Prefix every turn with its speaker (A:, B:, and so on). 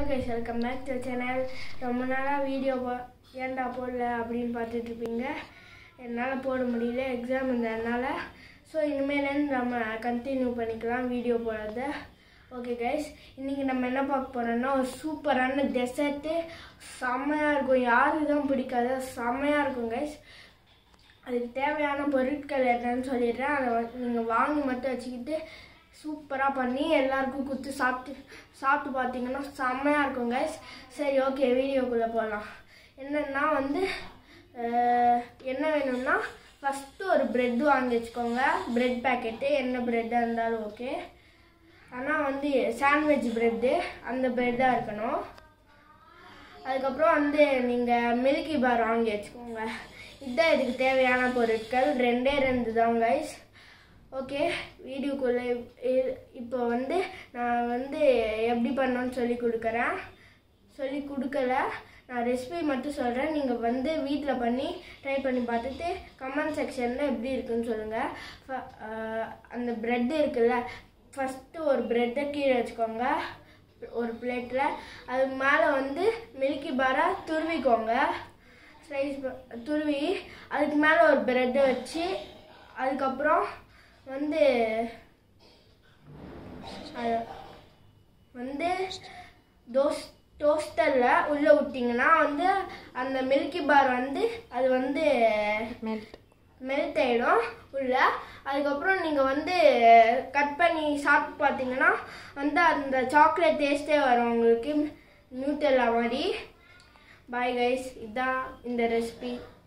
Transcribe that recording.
A: guys welcome back to channel ரொம்ப நாளாக video போ ஏன்டா போடல அப்படின்னு பார்த்துட்டு இருப்பீங்க என்னால் போட முடியல எக்ஸாம் இருந்ததுனால ஸோ இனிமேலேருந்து நம்ம கண்டினியூ பண்ணிக்கலாம் வீடியோ போடுறத ஓகே கைஸ் இன்றைக்கி நம்ம என்ன பார்க்க போகிறோம்னா ஒரு சூப்பரான டெசர்ட்டு செம்மையாக இருக்கும் யாருக்கு தான் பிடிக்காது செம்மையாக இருக்கும் கைஸ் அதுக்கு தேவையான பொருட்கள் என்னன்னு சொல்லிடுறேன் அதை வந்து நீங்கள் வாங்கி மட்டும் வச்சுக்கிட்டு சூப்பராக பண்ணி எல்லாருக்கும் கொடுத்து சாப்பிட்டு சாப்பிட்டு பார்த்தீங்கன்னா செம்மையாக இருக்கும் கைஸ் சரி ஓகே வீடியோக்குள்ளே போகலாம் என்னென்னா வந்து அஹ், என்ன வேணும்னா ஃபஸ்ட்டு ஒரு ப்ரெட் வாங்கி வச்சுக்கோங்க ப்ரெட் பேக்கெட்டு என்ன ப்ரெட்டாக இருந்தாலும் ஓகே ஆனால் வந்து சாண்ட்விச் ப்ரெட்டு அந்த ப்ரெட்டாக இருக்கணும் அதுக்கப்புறம் வந்து நீங்கள் மில்கி பார் வாங்கி வச்சுக்கோங்க இதுதான் இதுக்கு தேவையான பொருட்கள் ரெண்டே ரெண்டு தான் கைஸ் ஓகே வீடியோக்குள்ளே இப்போ வந்து நான் வந்து எப்படி பண்ணணும்னு சொல்லி கொடுக்குறேன் சொல்லி கொடுக்கல நான் ரெசிபி மட்டும் சொல்கிறேன் நீங்கள் வந்து வீட்டில் பண்ணி ட்ரை பண்ணி பார்த்துட்டு கமெண்ட் செக்ஷனில் எப்படி இருக்குன்னு சொல்லுங்கள் ஃப- ஆஹ் அந்த ப்ரெட் இருக்குல்ல ஃபஸ்ட்டு ஒரு ப்ரெட்டை கீழே வச்சுக்கோங்க ஒரு பிளேட்டில் அதுக்கு மேலே வந்து மில்கி பாரை துருவிக்கோங்க ஸ்லைஸ் துருவி அதுக்கு மேலே ஒரு ப்ரெட்டை வச்சு அதுக்கப்புறம் வந்து அத- வந்து டோஸ் டோஸ்டரில் உள்ளே விட்டிங்கன்னா வந்து அந்த மில்கி பார் வந்து அது வந்து
B: மெல்ட்
A: மெல்ட் ஆகிடும் உள்ள அதுக்கப்புறம் நீங்கள் வந்து கட் பண்ணி சாப்பிட்டு பார்த்தீங்கன்னா வந்து அந்த சாக்லேட் டேஸ்ட்டே வரும் உங்களுக்கு நியூட்டெல்லா மாதிரி பாய் கைஸ் இதுதான் இந்த ரெசிபி